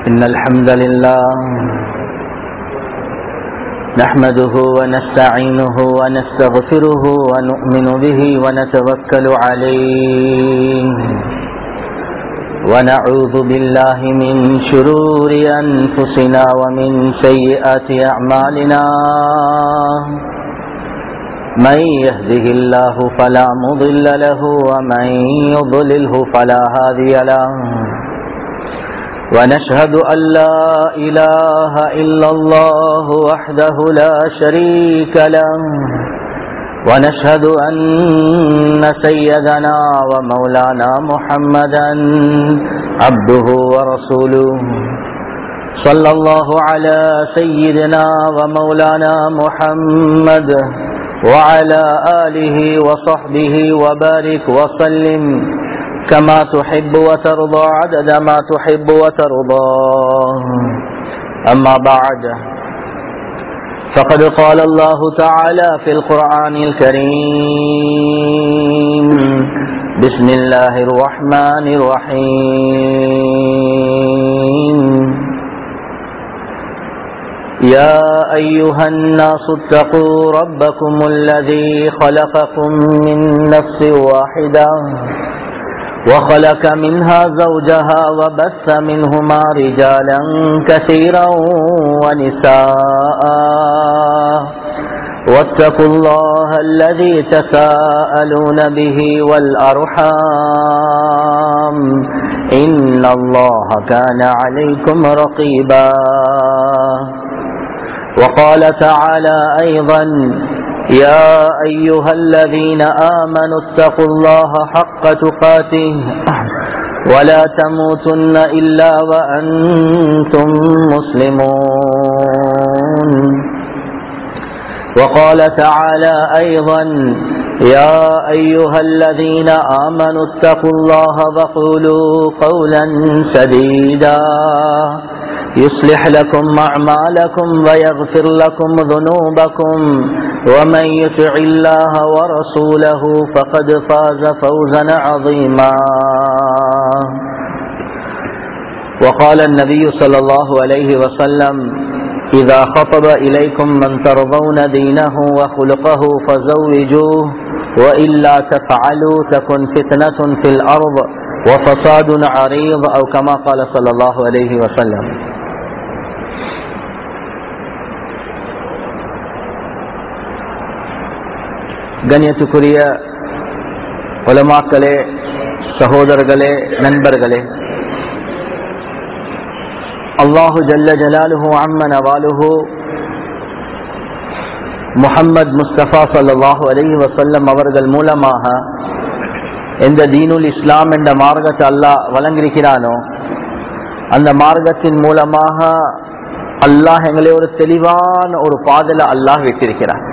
إن الحمد لله نحمده ونستعينه ونستغفره ونؤمن به ونتوكل عليه ونعوذ بالله من شرور أنفسنا ومن سيئات أعمالنا من يهده الله فلا مضل له ومن يضلله فلا هادي له ونشهد أن لا إله إلا الله وحده لا شريك له ونشهد أن سيدنا ومولانا محمدا عبده ورسوله صلى الله على سيدنا ومولانا محمد وعلى آله وصحبه وبارك وسلم كما تحب وترضى عدد ما تحب وترضى أما بعد فقد قال الله تعالى في القرآن الكريم بسم الله الرحمن الرحيم يا أيها الناس اتقوا ربكم الذي خلقكم من نفس واحدة وخلق منها زوجها وبث منهما رجالا كثيرا ونساء واتقوا الله الذي تساءلون به والأرحام إن الله كان عليكم رقيبا وقال تعالى أيضا يا أيها الذين آمنوا اتقوا الله حق تقاته ولا تموتن إلا وأنتم مسلمون وقال تعالى أيضا يا أيها الذين آمنوا اتقوا الله وقولوا قولا سديدا يصلح لكم أعمالكم ويغفر لكم ذنوبكم ومن يطع الله ورسوله فقد فاز فوزا عظيما وقال النبي صلى الله عليه وسلم إذا خطب إليكم من ترضون دينه وخلقه فزوجوه وإلا تفعلوا تكن فتنة في الأرض وفساد عريض أو كما قال صلى الله عليه وسلم கண்ணியத்துக்குரிய உலமாக்களே சகோதரர்களே நண்பர்களே அல்லாஹு ஜல்ல ஜலாலுஹு அம்மன் அவாலுஹு முஹம்மது முஸ்தபா சல்லாஹூ அலஹி வசல்லம் அவர்கள் மூலமாக எந்த தீனுல் இஸ்லாம் என்ற மார்க்கத்தை அல்லாஹ் வழங்கியிருக்கிறானோ அந்த மார்க்கத்தின் மூலமாக அல்லாஹ் எங்களை ஒரு தெளிவான ஒரு பாதல அல்லாஹ் வைத்திருக்கிறான்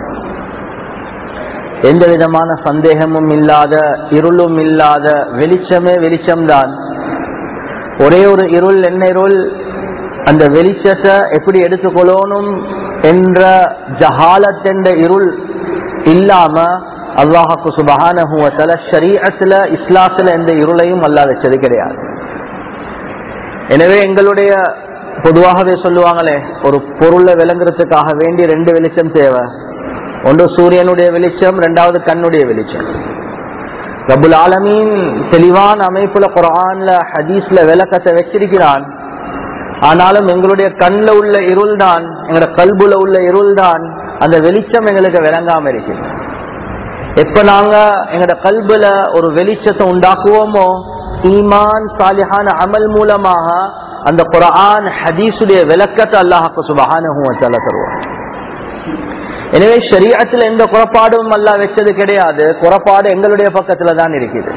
எந்த விதமான சந்தேகமும் இல்லாத இருளும் இல்லாத வெளிச்சமே வெளிச்சம்தான் ஒரே ஒரு இருள் என்ன இருள் அந்த வெளிச்சத்தை எப்படி எடுத்துக்கொள்ளணும் என்ற ஜஹாலத் என்ற இருள் இல்லாம அல்லாஹாக்கு சுபகான ஷரீஅத்துல இஸ்லாத்துல எந்த இருளையும் அல்லா வச்சது கிடையாது எனவே எங்களுடைய பொதுவாகவே சொல்லுவாங்களே ஒரு பொருளை விளங்குறதுக்காக வேண்டி ரெண்டு வெளிச்சம் தேவை ஒன்று சூரியனுடைய வெளிச்சம் ரெண்டாவது கண்ணுடைய வெளிச்சம் ரபுல் ஆலமீன் தெளிவான அமைப்புல குரான்ல ஹதீஸ்ல விளக்கத்தை வச்சிருக்கிறான் ஆனாலும் எங்களுடைய கண்ணில் உள்ள இருள் தான் எங்களோட கல்புல உள்ள இருள் தான் அந்த வெளிச்சம் எங்களுக்கு விளங்காம இருக்கு எப்ப நாங்க எங்களோட கல்புல ஒரு வெளிச்சத்தை உண்டாக்குவோமோ ஈமான் சாலிஹான அமல் மூலமாக அந்த குரான் ஹதீஸுடைய விளக்கத்தை அல்லாஹாக்கு சுபகான தருவோம் எனவே ஷரீஅத்தில் எந்த குறப்பாடும் அல்லா வச்சது கிடையாது குறப்பாடு எங்களுடைய பக்கத்துல தான் இருக்குது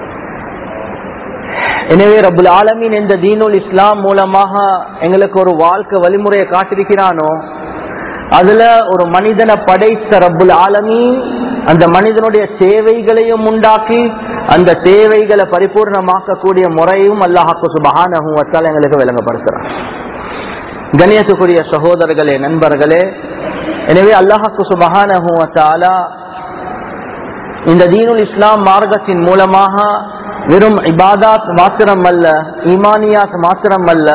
எனவே ரபுல் ஆலமீன் இந்த தீனுல் இஸ்லாம் மூலமாக எங்களுக்கு ஒரு வாழ்க்கை வழிமுறையை காட்டிருக்கிறானோ அதுல ஒரு மனிதனை படைத்த ரபுல் ஆலமீன் அந்த மனிதனுடைய சேவைகளையும் உண்டாக்கி அந்த தேவைகளை பரிபூர்ணமாக்கக்கூடிய முறையும் அல்லாஹாக்கு சுபகானகும் வச்சால் எங்களுக்கு விளங்கப்படுத்துறான் கணியத்துக்குரிய சகோதரர்களே நண்பர்களே எனவே அல்லாஹாக்கு சுபகானகும் வச்சாலா இந்த தீனுல் இஸ்லாம் மார்க்கத்தின் மூலமாக வெறும் இபாதாத் மாத்திரம் அல்ல ஈமானியாத் மாத்திரம் அல்ல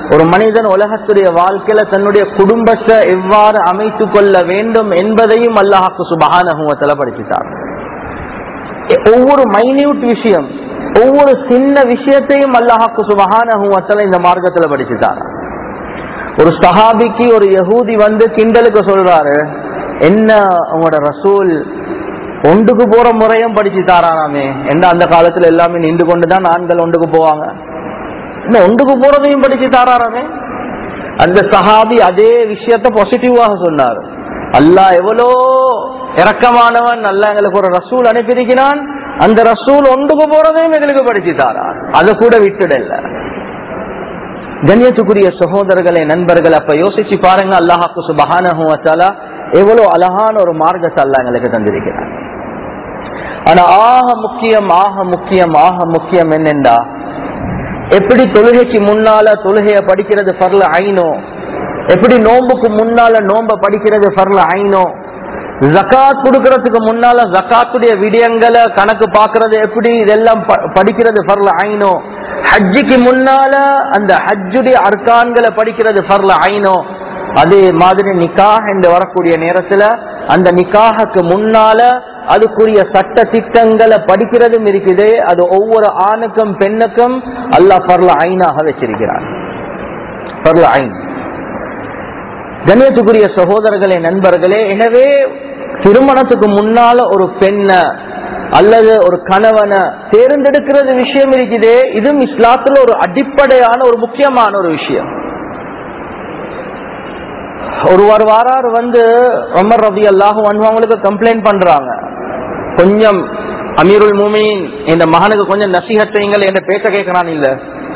ஒரு மனிதன் உலகத்துடைய வாழ்க்கையில தன்னுடைய குடும்பத்தை எவ்வாறு அமைத்துக் கொள்ள வேண்டும் என்பதையும் அல்லாஹாக்கு சுபகானகுவத்துல படிச்சுட்டார் ஒவ்வொரு மைன்யூட் விஷயம் ஒவ்வொரு சின்ன விஷயத்தையும் அல்லாஹாக்கு சுபகானகுவத்துல இந்த மார்க்கத்துல படிச்சுட்டார் ஒரு சஹாபிக்கு ஒரு யகூதி வந்து கிண்டலுக்கு சொல்றாரு என்ன உங்களோட ரசூல் ஒன்றுக்கு போற முறையும் படிச்சு தாரானாமே என்ன அந்த காலத்துல எல்லாமே நின்று கொண்டுதான் ஆண்கள் ஒன்றுக்கு போவாங்க இன்னும் ஒன்றுக்கு போறதையும் படிச்சு தாராராமே அந்த சஹாபி அதே விஷயத்த பாசிட்டிவாக சொன்னார் அல்லாஹ் எவ்வளோ இறக்கமானவன் அல்ல எங்களுக்கு ஒரு ரசூல் அனுப்பியிருக்கிறான் அந்த ரசூல் ஒன்றுக்கு போறதையும் எங்களுக்கு படிச்சு தாரான் அதை கூட விட்டுடல கண்ணியத்துக்குரிய சகோதரர்களே நண்பர்கள் அப்ப யோசிச்சு பாருங்க அல்லாஹாக்கு சுபஹானஹுவத்தாலா எவ்வளவு அழகான ஒரு மார்க்கத்தை அல்ல எங்களுக்கு தந்திருக்கிறார் ஆனா ஆக முக்கியம் ஆக முக்கியம் ஆக முக்கியம் என்னென்றா எப்படி தொழுகைக்கு முன்னால தொழுகைய படிக்கிறது பர்ல ஐனோ எப்படி நோம்புக்கு முன்னால நோம்ப படிக்கிறது பர்ல ஐனோ ஜக்காத் கொடுக்கறதுக்கு முன்னால ஜக்காத்துடைய விடயங்களை கணக்கு பாக்குறது எப்படி இதெல்லாம் படிக்கிறது பர்ல ஐனோ ஹஜ்ஜிக்கு முன்னால அந்த ஹஜ்ஜுடைய அர்கான்களை படிக்கிறது பர்ல ஐனோ அதே மாதிரி நிக்காஹ் என்று வரக்கூடிய நேரத்துல அந்த நிக்காஹுக்கு முன்னால அதுக்குரிய சட்ட திட்டங்களை படிக்கிறதும் இருக்குது அது ஒவ்வொரு ஆணுக்கும் பெண்ணுக்கும் அல்லாஹ் பர்ல ஐனாக வச்சிருக்கிறார் பர்ல ஐன் கண்ணியத்துக்குரிய சகோதரர்களே நண்பர்களே எனவே திருமணத்துக்கு முன்னால ஒரு பெண்ணை அல்லது ஒரு கணவனை தேர்ந்தெடுக்கிறது விஷயம் இருக்குது இதுவும் இஸ்லாத்துல ஒரு அடிப்படையான ஒரு முக்கியமான ஒரு விஷயம் ஒருவர் வாரார் வந்து உமர் ரவி அல்லாஹு அவங்களுக்கு கம்ப்ளைண்ட் பண்றாங்க கொஞ்சம் அமீருல் மூமின் இந்த மகனுக்கு கொஞ்சம் நசீகத் செய்யுங்கள் என்ற பேச்ச கேட்கிறான் இல்ல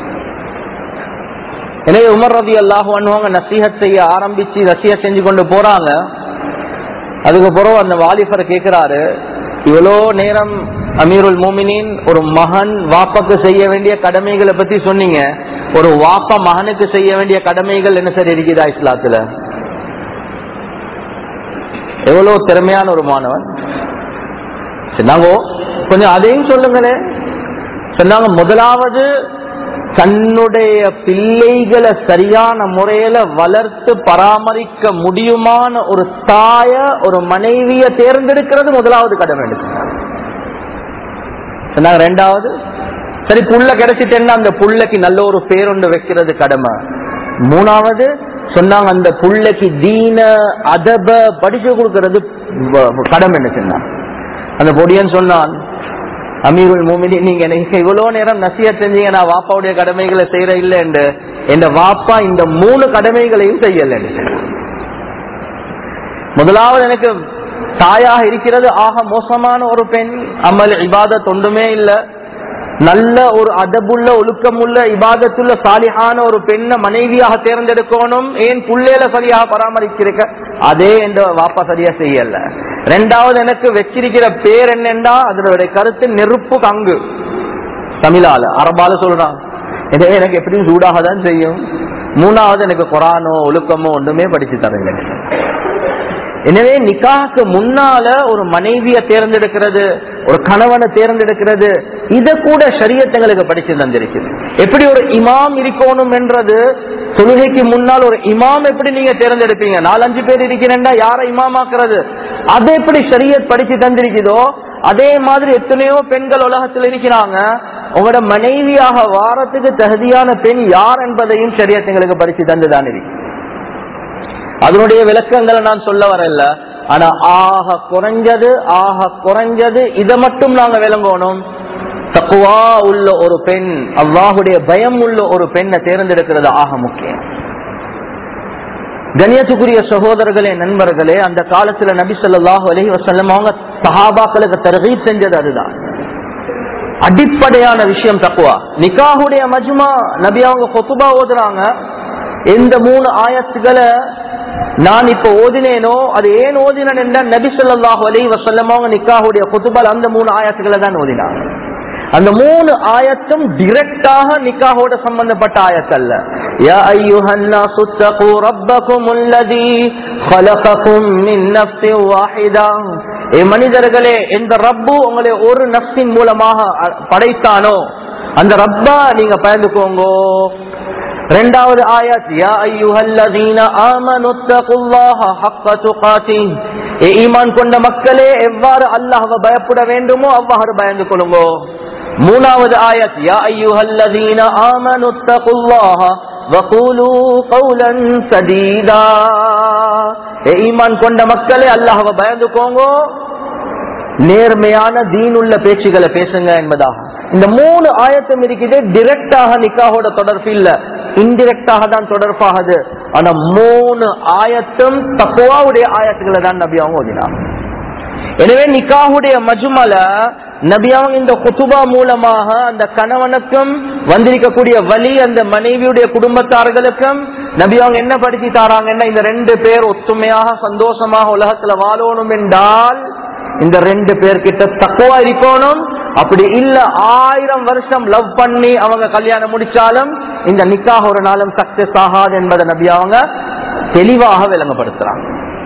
எனவே உமர் ரவி அல்லாஹு அனுவாங்க நசீகத் செய்ய ஆரம்பிச்சு நசீக செஞ்சு கொண்டு போறாங்க அதுக்கு பிறகு அந்த வாலிபர் கேட்கிறாரு இவ்வளோ நேரம் அமீருல் மூமினின் ஒரு மகன் வாப்பாக்கு செய்ய வேண்டிய கடமைகளை பத்தி சொன்னீங்க ஒரு வாப்பா மகனுக்கு செய்ய வேண்டிய கடமைகள் என்ன சார் இருக்குதா இஸ்லாத்துல எவ்வளவு திறமையான ஒரு மாணவன் சொன்னாங்க கொஞ்சம் அதையும் சொல்லுங்களேன் சொன்னாங்க முதலாவது தன்னுடைய பிள்ளைகளை சரியான முறையில வளர்த்து பராமரிக்க முடியுமான ஒரு தாய ஒரு மனைவிய தேர்ந்தெடுக்கிறது முதலாவது கடமை சொன்னாங்க ரெண்டாவது சரி புள்ள கிடைச்சிட்டேன்னா அந்த புள்ளைக்கு நல்ல ஒரு பேரொண்டு வைக்கிறது கடமை மூணாவது சொன்னாங்க அந்த புள்ளைக்கு தீன அதப படிச்சு கொடுக்கறது கடமை என்ன சொன்னாங்க அந்த பொடியன் சொன்னான் அமீருல் மூமினி நீங்க எனக்கு இவ்வளவு நேரம் நசிய செஞ்சீங்க நான் வாப்பாவுடைய கடமைகளை செய்யற இல்லை என்று என் வாப்பா இந்த மூணு கடமைகளையும் செய்யல முதலாவது எனக்கு தாயாக இருக்கிறது ஆக மோசமான ஒரு பெண் அமல் இபாத தொண்டுமே இல்லை நல்ல ஒரு அதபுள்ள ஒழுக்கமுள்ள இபாதத்துள்ள சாலிஹான ஒரு பெண்ணை மனைவியாக தேர்ந்தெடுக்கணும் ஏன் புள்ளையில சரியாக பராமரிச்சிருக்க அதே என்ற வாப்பா சரியா செய்யல ரெண்டாவது எனக்கு வச்சிருக்கிற பேர் என்னண்டா அதனுடைய கருத்து நெருப்பு கங்கு தமிழால அரபால சொல்றான் எனவே எனக்கு எப்படியும் சூடாக தான் செய்யும் மூணாவது எனக்கு குரானோ ஒழுக்கமோ ஒன்றுமே படிச்சு தரல எனவே நிக்காக்கு முன்னால ஒரு மனைவிய தேர்ந்தெடுக்கிறது ஒரு கணவனை தேர்ந்தெடுக்கிறது இத கூட சரியத்தங்களுக்கு படிச்சு தந்திருக்குது எப்படி ஒரு இமாம் இருக்கணும் என்றது தொழுகைக்கு முன்னால் ஒரு இமாம் எப்படி நீங்க தேர்ந்தெடுப்பீங்க நாலஞ்சு பேர் இருக்கிறேன்டா யாரை இமாமாக்குறது அதை எப்படி சரியத் படிச்சு தந்திருக்குதோ அதே மாதிரி எத்தனையோ பெண்கள் உலகத்தில் இருக்கிறாங்க உங்களோட மனைவியாக வாரத்துக்கு தகுதியான பெண் யார் என்பதையும் சரியத்தங்களுக்கு படிச்சு தந்துதான் இருக்கு அதனுடைய விளக்கங்களை நான் சொல்ல வரல ஆனா ஆக குறைஞ்சது ஆக குறைஞ்சது இதை மட்டும் நாங்க விளங்கணும் தக்குவா உள்ள ஒரு பெண் அல்லாஹுடைய பயம் உள்ள ஒரு பெண்ணை தேர்ந்தெடுக்கிறது ஆக முக்கியம் கணியத்துக்குரிய சகோதரர்களே நண்பர்களே அந்த காலத்துல நபி சொல்லாஹு அலஹி வசல்லம் அவங்க சஹாபாக்களுக்கு தரகீப் செஞ்சது அதுதான் அடிப்படையான விஷயம் தக்குவா நிக்காஹுடைய மஜ்மா நபி அவங்க கொத்துபா ஓதுறாங்க எந்த மூணு ஆயத்துகளை நான் இப்ப ஓதினேனோ அது ஏன் ஓதினேன் என்றால் நபி சொல்லாஹு அலி வசல்லம் அவங்க நிக்காஹுடைய கொத்துபால் அந்த மூணு ஆயத்துக்களை தான் ஓதினாங்க அந்த மூணு ஆயத்தும் டிரெக்டாக நிக்காஹோட சம்பந்தப்பட்ட ஆயத்தல்ல يا أيها الناس اتقوا ربكم الذي خلقكم من نفس واحدة ஏ மனிதர்களே எந்த ரப்பு உங்களை ஒரு நப்சின் மூலமாக படைத்தானோ அந்த ரப்பா நீங்க பயந்துக்கோங்கோ இரண்டாவது ஆயத் யா ஐயுஹல்லதீன ஆமனு தகுல்லாஹ ஹக்க துகாத்தி ஏ ஈமான் கொண்ட மக்களே எவ்வாறு அல்லாஹ்வை பயப்பட வேண்டுமோ அவ்வாறு பயந்து கொள்ளுங்கோ மூணாவது ஆயத் யா ஐயுஹல்லதீன ஆமனு தகுல்லாஹ வகூலு கௌலன் சதீதா ஏ ஈமான் கொண்ட மக்களே அல்லாஹ்வை பயந்துக்கோங்கோ நேர்மையான தீனுள்ள பேச்சுகளை பேசுங்க என்பதாக இந்த மூணு ஆயத்தம் இருக்குது டிரெக்டாக நிக்காவோட தொடர்பு இல்ல இன்டிரெக்டாக தான் தொடர்பாகுது ஆனா மூணு ஆயத்தும் தக்குவாவுடைய ஆயத்துக்களை தான் நபி அவங்க ஓதினாங்க எனவே நிக்காவுடைய மஜுமல நபி அவங்க இந்த குத்துபா மூலமாக அந்த கணவனுக்கும் வந்திருக்கக்கூடிய வழி அந்த மனைவியுடைய குடும்பத்தார்களுக்கும் நபி அவங்க என்ன படிச்சு தாராங்கன்னா இந்த ரெண்டு பேர் ஒத்துமையாக சந்தோஷமாக உலகத்துல வாழணும் என்றால் இந்த ரெண்டு பேர்கிட்ட தக்குவா இருக்கணும் அப்படி இல்ல ஆயிரம் வருஷம் லவ் பண்ணி அவங்க கல்யாணம் முடிச்சாலும் இந்த நிக்காக ஒரு நாளும் சக்சஸ் ஆகாது என்பதை நபி அவங்க தெளிவாக விளங்கப்படுத்துறாங்க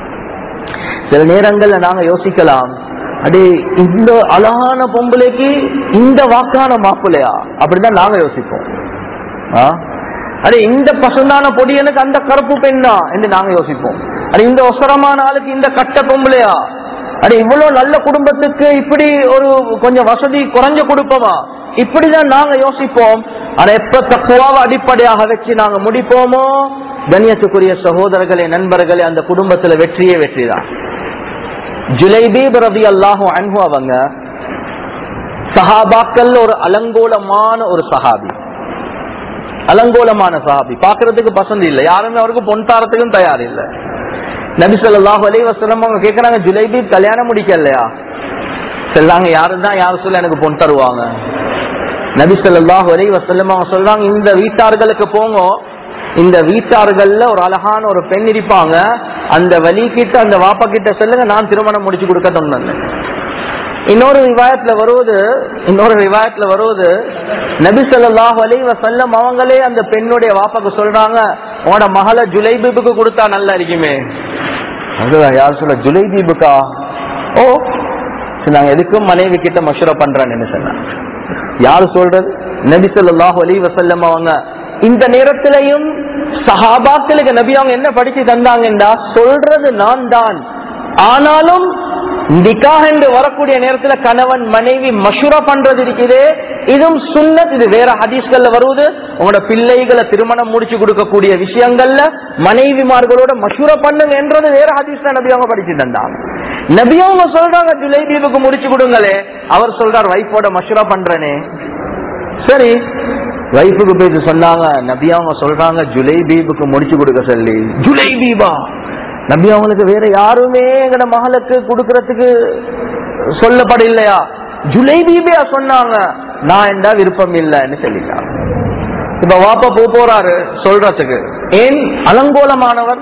சில நேரங்கள்ல நாங்க யோசிக்கலாம் அடே இந்த அழகான பொம்பளைக்கு இந்த வாக்கான மாப்பிள்ளையா அப்படிதான் நாங்க யோசிப்போம் ஆ? அடே இந்த பசுந்தான பொடியனுக்கு அந்த கருப்பு பெண்ணா என்று நாங்க யோசிப்போம் அடே இந்த ஒசரமான ஆளுக்கு இந்த கட்ட பொம்பளையா அடே இவ்வளவு நல்ல குடும்பத்துக்கு இப்படி ஒரு கொஞ்சம் வசதி குறைஞ்ச குடும்பமா இப்படிதான் நாங்க யோசிப்போம் ஆனா எப்ப தக்குவாவை அடிப்படையாக வச்சு நாங்க முடிப்போமோ கண்ணியத்துக்குரிய சகோதரர்களே நண்பர்களே அந்த குடும்பத்துல வெற்றியே வெற்றிதான் ஜுலைபீப் ரவி அல்லாஹும் அன்பு அவங்க சஹாபாக்கள் ஒரு அலங்கோலமான ஒரு சஹாபி அலங்கோலமான சஹாபி பாக்குறதுக்கு பசந்த் இல்ல யாருமே அவருக்கு பொன் தாரத்துக்கும் தயார் இல்ல நபி சொல்லாஹு அலி வசலம் அவங்க கேக்குறாங்க ஜுலைபீப் கல்யாணம் முடிக்கலையா சொல்லாங்க யாரு தான் யாரு சொல்ல எனக்கு பொன் தருவாங்க நபி சொல்லாஹு அலி வசல்லம் அவங்க சொல்றாங்க இந்த வீட்டார்களுக்கு போங்க இந்த வீட்டார்கள்ல ஒரு அழகான ஒரு பெண் இருப்பாங்க அந்த வழி கிட்ட அந்த வாப்பா கிட்ட சொல்லுங்க நான் திருமணம் முடிச்சு கொடுக்க சொன்னேன் இன்னொரு விவாயத்துல வருவது இன்னொரு விவாயத்துல வருவது நபி சொல்லாஹ் அலி வசல்லம் அவங்களே அந்த பெண்ணுடைய வாப்பாக்கு சொல்றாங்க உங்களோட மகளை ஜுலைபீபுக்கு கொடுத்தா நல்லா இருக்குமே அதுதான் யார் சொல்ல ஜுலைபீபுக்கா ஓ சரி, நாங்க எதுக்கும் மனைவி கிட்ட மஷூரா பண்றேன்னு சொன்னாங்க யாரு சொல்றது நபி சொல்லாஹு அலி வசல்லம் அவங்க இந்த நேரத்திலையும் சஹாபாக்களுக்கு நபி அவங்க என்ன படிச்சு தந்தாங்கன்றா சொல்றது நான் தான் ஆனாலும் நிக்காஹ் என்று வரக்கூடிய நேரத்துல கணவன் மனைவி மஷூரா பண்றது இருக்குது இதுவும் சுன்னத் இது வேற ஹதீஸ்கள்ல வருவது உங்களோட பிள்ளைகளை திருமணம் முடிச்சு கொடுக்கக்கூடிய விஷயங்கள்ல மனைவிமார்களோட மஷூரா பண்ணுங்க என்றது வேற ஹதீஸ்ல நபி அவங்க படிச்சு தந்தாங்க நபி அவங்க சொல்றாங்க ஜுலைபீபுக்கு முடிச்சு கொடுங்களே அவர் சொல்றார் வைஃபோட மஷூரா பண்றேனே சரி வைஃபுக்கு போயிட்டு சொன்னாங்க நபி அவங்க சொல்றாங்க ஜுலைபீபுக்கு முடிச்சு கொடுக்க சொல்லி ஜுலைபீபா நபி அவங்களுக்கு வேற யாருமே எங்கட மகளுக்கு கொடுக்கறதுக்கு சொல்லப்படலையா ஜுலைபீபியா சொன்னாங்க நான் என்ன விருப்பம் இல்லைன்னு சொல்லிட்டாங்க இப்ப வாப்பா போ போறாரு சொல்றதுக்கு ஏன் அலங்கோலமானவர்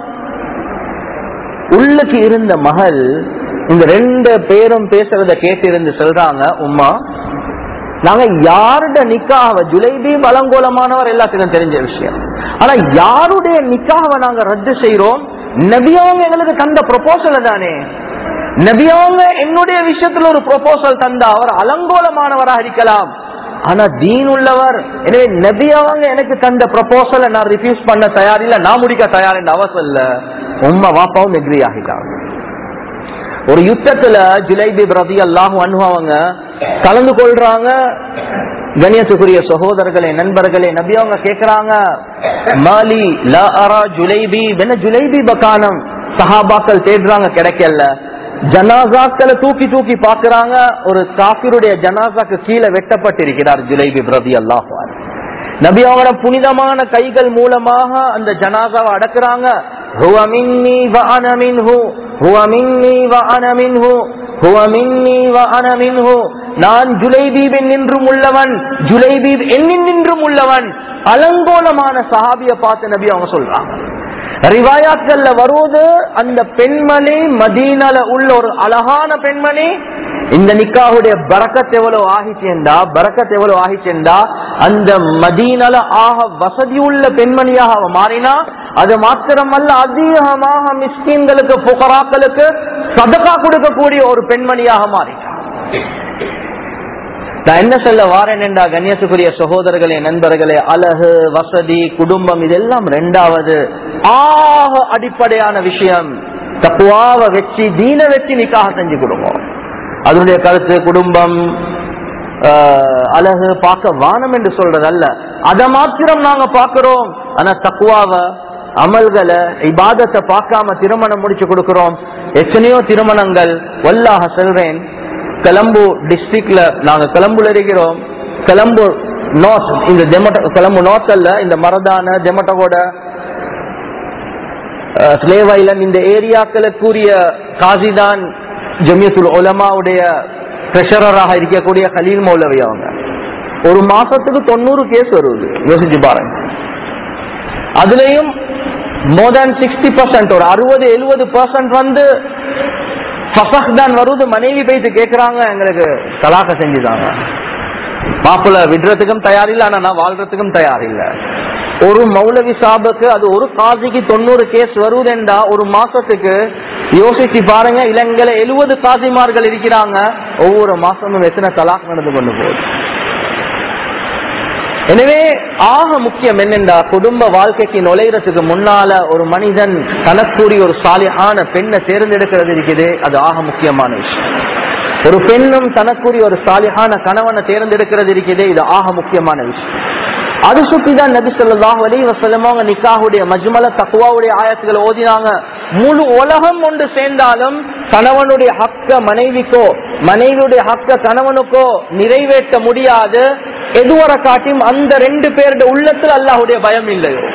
உள்ளுக்கு இருந்த மகள் இந்த ரெண்டு பேரும் பேசுறத கேட்டு இருந்து சொல்றாங்க உம்மா நாங்க யாருடைய நிக்காக ஜுலைபி அலங்கோலமானவர் எல்லாத்துக்கும் தெரிஞ்ச விஷயம் ஆனா யாருடைய நிக்காக நாங்க ரத்து செய்யறோம் நபியவங்க எங்களுக்கு தந்த ப்ரொபோசல் தானே நபியவங்க என்னுடைய விஷயத்துல ஒரு ப்ரொபோசல் தந்தா அவர் அலங்கோலமானவராக இருக்கலாம் ஆனா தீன் உள்ளவர் எனவே நபி அவங்க எனக்கு தந்த ப்ரொபோசலை நான் ரிஃப்யூஸ் பண்ண தயாரில்ல நான் முடிக்க தயார் என்ற அவசியம் இல்ல உண்மை வாப்பாவும் எக்ரி ஆகிட்டாங்க ஒரு யுத்தத்துல ஜுலைபி ரதி அல்லாஹும் அனுபவங்க கலந்து கொள்றாங்க கணியத்துக்குரிய சகோதரர்களே நண்பர்களே நபி அவங்க கேக்குறாங்க மாலி லா அரா ஜுலைபி என்ன ஜுலைபி பக்கானம் சஹாபாக்கள் தேடுறாங்க கிடைக்கல ஜனாசாக்களை தூக்கி தூக்கி பாக்குறாங்க ஒரு காபிருடைய ஜனாசாக்கு கீழே வெட்டப்பட்டிருக்கிறார் ஜுலைபி பிரதி அல்லாஹ் நபி அவங்களோட புனிதமான கைகள் மூலமாக அந்த ஜனாசாவை அடக்குறாங்க هو مني وأنا منه هو مني وأنا منه هو مني وأنا منه நான் ஜுலைபீபின் நின்றும் உள்ளவன் ஜுலைபீப் என்னின் நின்றும் உள்ளவன் அலங்கோலமான சஹாபிய பார்த்து நபி அவங்க சொல்றாங்க ரிவாயாத்கள்ல வருவது அந்த பெண்மணி மதீனால உள்ள ஒரு அழகான பெண்மணி இந்த நிக்காவுடைய பறக்கத் எவ்வளவு ஆகிச்சேண்டா பறக்கத் எவ்வளவு ஆகிச்சேண்டா அந்த மதீனால ஆக வசதி உள்ள பெண்மணியாக அவ மாறினா அது மாத்திரமல்ல அதிகமாக மிஸ்கீன்களுக்கு புகராக்களுக்கு சதகா கொடுக்கக்கூடிய ஒரு பெண்மணியாக மாறிட்டான் நான் என்ன சொல்ல வாரேன் என்றா கண்ணியத்துக்குரிய சகோதரர்களே நண்பர்களே அழகு வசதி குடும்பம் இதெல்லாம் ரெண்டாவது ஆக அடிப்படையான விஷயம் தப்புவாவ வச்சு தீன வச்சு நிக்காக செஞ்சு கொடுக்கும் அதனுடைய கருத்து குடும்பம் ஆஹ், அழகு பார்க்க வானம் என்று சொல்றது அல்ல அதை மாத்திரம் நாங்க பார்க்கிறோம் ஆனா தக்குவாவ அமல்களை இபாதத்தை பார்க்காம திருமணம் முடிச்சு கொடுக்கிறோம் எத்தனையோ திருமணங்கள் வல்லாக சொல்றேன் கொலம்பு டிஸ்ட்ரிக்ட்ல நாங்க கொலம்புல இருக்கிறோம் கொலம்பு நார்த் இந்த ஜெமட்ட கொலம்பு நார்த் அல்ல இந்த மரதான ஜெமட்டகோட ஸ்லேவ் ஐலண்ட் இந்த ஏரியாக்களுக்குரிய காசிதான் ஜமியத்துல் உலமாவுடைய ட்ரெஷரராக இருக்கக்கூடிய கலீல் மௌலவி அவங்க ஒரு மாசத்துக்கு தொண்ணூறு கேஸ் வருது யோசிச்சு பாருங்க அதுலயும் மோர் தேன் சிக்ஸ்டி பர்சன்ட் ஒரு அறுபது எழுபது பர்சன்ட் வந்து ஃபசக் தான் வருது மனைவி போயிட்டு கேக்குறாங்க எங்களுக்கு தலாக்க செஞ்சுதாங்க மாப்பிள்ள விடுறதுக்கும் தயார் இல்ல ஆனா நான் வாழ்றதுக்கும் தயார் இல்ல ஒரு மௌலவி சாபுக்கு அது ஒரு காசிக்கு தொண்ணூறு கேஸ் வருவதென்றா ஒரு மாசத்துக்கு யோசிச்சு பாருங்க இலங்கையில எழுபது காசிமார்கள் இருக்கிறாங்க ஒவ்வொரு மாசமும் எத்தனை தலாக் நடந்து கொண்டு போகுது எனவே ஆக முக்கியம் என்னென்றா குடும்ப வாழ்க்கைக்கு நுழைகிறதுக்கு முன்னால ஒரு மனிதன் தனக்குரிய ஒரு சாலியான பெண்ணை தேர்ந்தெடுக்கிறது இருக்குது அது ஆக முக்கியமான விஷயம் ஒரு பெண்ணும் தனக்குரிய ஒரு சாலியான கணவனை தேர்ந்தெடுக்கிறது இருக்குது இது ஆக முக்கியமான விஷயம் அது சுற்றிதான் நபி ஸல்லல்லாஹு அலைஹி வஸல்லம் அவங்க நிக்காஹுடைய மஜ்மல தக்வாவுடைய ஆயத்துக்களை ஓதினாங்க முழு உலகம் ஒன்று சேர்ந்தாலும் கணவனுடைய ஹக்க மனைவிக்கோ மனைவியுடைய ஹக்க கணவனுக்கோ நிறைவேற்ற முடியாது எதுவரை காட்டியும் அந்த ரெண்டு பேருடைய உள்ளத்துல அல்லாஹுடைய பயம் இல்லையோ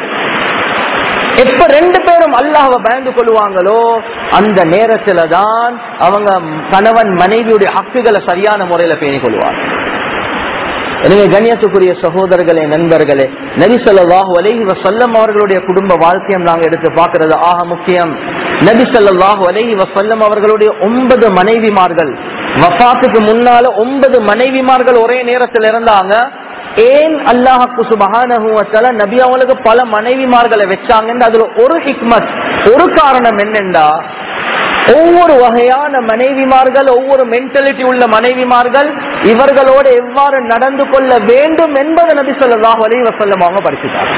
எப்ப ரெண்டு பேரும் அல்லாஹ்வை பயந்து கொள்வாங்களோ அந்த நேரத்துல தான் அவங்க கணவன் மனைவியுடைய ஹக்குகளை சரியான முறையில பேணிக் கொள்வாங்க எனவே கண்ணியத்துக்குரிய சகோதரர்களே நண்பர்களே நபி ஸல்லல்லாஹு அலைஹி வஸல்லம் அவர்களுடைய குடும்ப வாழ்க்கையம் நாங்க எடுத்து பார்க்கிறது ஆக முக்கியம் நபி ஸல்லல்லாஹு அலைஹி வஸல்லம் அவர்களுடைய ஒன்பது மனைவிமார்கள் வஃபாத்துக்கு முன்னால ஒன்பது மனைவிமார்கள் ஒரே நேரத்தில் இருந்தாங்க ஏன் அல்லாஹுக்கு சுபஹானஹு வ தஆலா நபி அவங்களுக்கு பல மனைவிமார்களை வச்சாங்கன்னு அதுல ஒரு ஹிக்மத் ஒரு காரணம் என்னென்றா ஒவ்வொரு வகையான மனைவிமார்கள் ஒவ்வொரு மென்டாலிட்டி உள்ள மனைவிமார்கள் இவர்களோடு எவ்வாறு நடந்து கொள்ள வேண்டும் என்பதை நபி ஸல்லல்லாஹு அலைஹி வஸல்லம் அவங்க படிச்சுட்டாங்க